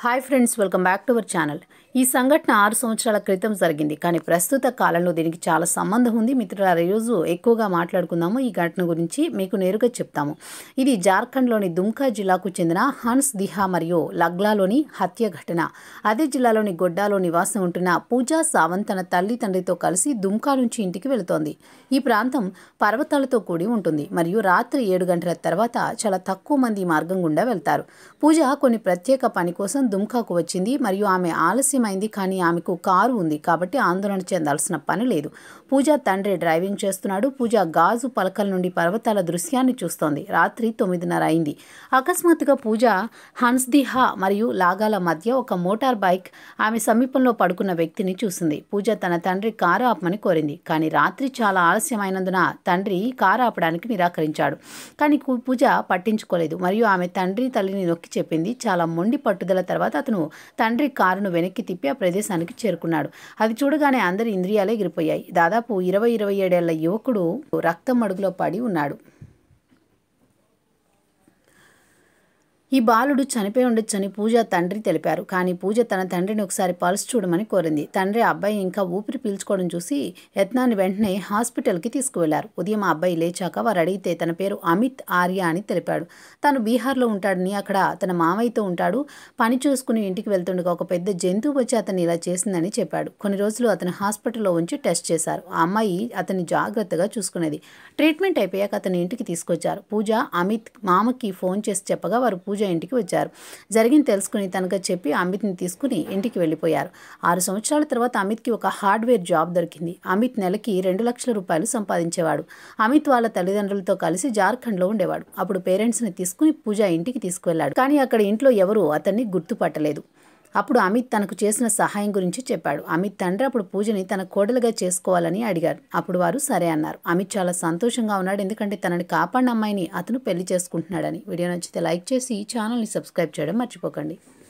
hi friends welcome back to our channel ఈ సంఘటన ఆరు సంవత్సరాల క్రితం జరిగింది కానీ ప్రస్తుత కాలంలో దీనికి చాలా సంబంధం ఉంది మిత్రులారా ఈరోజు ఎక్కువగా మాట్లాడుకుందాము ఈ ఘటన గురించి మీకు నేరుగా చెప్తాము ఇది జార్ఖండ్లోని దుమ్కా జిల్లాకు చెందిన హన్స్ దిహా మరియు లగ్లాలోని హత్య ఘటన అదే జిల్లాలోని గొడ్డాలో నివాసం ఉంటున్న పూజా సావంత్ తన తల్లి తండ్రితో కలిసి దుమ్కా నుంచి ఇంటికి వెళుతోంది ఈ ప్రాంతం పర్వతాలతో కూడి ఉంటుంది మరియు రాత్రి ఏడు గంటల తర్వాత చాలా తక్కువ మంది ఈ మార్గం గుండా వెళ్తారు పూజ కొన్ని ప్రత్యేక పని కోసం దుమ్కాకు వచ్చింది మరియు ఆమె ఆలస్యమైంది కానీ ఆమెకు కారు ఉంది కాబట్టి ఆందోళన చెందాల్సిన పని లేదు పూజ తండ్రి డ్రైవింగ్ చేస్తున్నాడు పూజ గాజు పలకల నుండి పర్వతాల దృశ్యాన్ని చూస్తోంది రాత్రి తొమ్మిదిన్నర అయింది అకస్మాత్తుగా పూజ హన్స్దిహా మరియు లాగాల మధ్య ఒక మోటార్ బైక్ ఆమె సమీపంలో పడుకున్న వ్యక్తిని చూసింది పూజ తన తండ్రి కారు ఆపమని కోరింది కానీ రాత్రి చాలా ఆలస్యమైనందున తండ్రి కారు ఆపడానికి నిరాకరించాడు కానీ కు- పూజ పట్టించుకోలేదు మరియు ఆమె తండ్రి తల్లిని నొక్కి చెప్పింది చాలా మొండి పట్టుదల తర్వాత అతను తండ్రి కారును వెనక్కి తిప్పి ఆ ప్రదేశానికి చేరుకున్నాడు అది చూడగానే అందరి ఇంద్రియాలే ఎగిరిపోయాయి దాదాపు ఇరవై ఇరవై ఏడేళ్ల యువకుడు రక్తం అడుగులో పడి ఉన్నాడు ఈ బాలుడు చనిపోయి ఉండొచ్చని పూజ తండ్రి తెలిపారు కానీ పూజ తన తండ్రిని ఒకసారి పల్స్ చూడమని కోరింది తండ్రి ఆ అబ్బాయి ఇంకా ఊపిరి పీల్చుకోవడం చూసి యత్నాన్ని వెంటనే హాస్పిటల్కి తీసుకువెళ్లారు ఉదయం ఆ అబ్బాయి లేచాక వారు అడిగితే తన పేరు అమిత్ ఆర్య అని తెలిపాడు తాను బీహార్లో ఉంటాడని అక్కడ తన మామయ్యతో ఉంటాడు పని చూసుకుని ఇంటికి వెళ్తుండగా ఒక పెద్ద జంతువు వచ్చి అతన్ని ఇలా చేసిందని చెప్పాడు కొన్ని రోజులు అతను హాస్పిటల్లో ఉంచి టెస్ట్ చేశారు ఆ అమ్మాయి అతన్ని జాగ్రత్తగా చూసుకునేది ట్రీట్మెంట్ అయిపోయాక అతని ఇంటికి తీసుకొచ్చారు పూజ అమిత్ మామకి ఫోన్ చేసి చెప్పగా వారు పూజ ఇంటికి వచ్చారు జరిగింది తెలుసుకుని తనగా చెప్పి అమిత్ని తీసుకుని ఇంటికి వెళ్ళిపోయారు ఆరు సంవత్సరాల తర్వాత అమిత్కి ఒక హార్డ్వేర్ జాబ్ దొరికింది అమిత్ నెలకి రెండు లక్షల రూపాయలు సంపాదించేవాడు అమిత్ వాళ్ళ తల్లిదండ్రులతో కలిసి జార్ఖండ్లో ఉండేవాడు అప్పుడు పేరెంట్స్ని తీసుకుని పూజ ఇంటికి తీసుకువెళ్ళాడు కానీ అక్కడ ఇంట్లో ఎవరూ అతన్ని గుర్తుపట్టలేదు అప్పుడు అమిత్ తనకు చేసిన సహాయం గురించి చెప్పాడు అమిత్ తండ్రి అప్పుడు పూజని తన కోడలుగా చేసుకోవాలని అడిగారు అప్పుడు వారు సరే అన్నారు అమిత్ చాలా సంతోషంగా ఉన్నాడు ఎందుకంటే తనని కాపాడిన అమ్మాయిని అతను పెళ్లి చేసుకుంటున్నాడని వీడియో నచ్చితే లైక్ చేసి ఛానల్ని సబ్స్క్రైబ్ చేయడం మర్చిపోకండి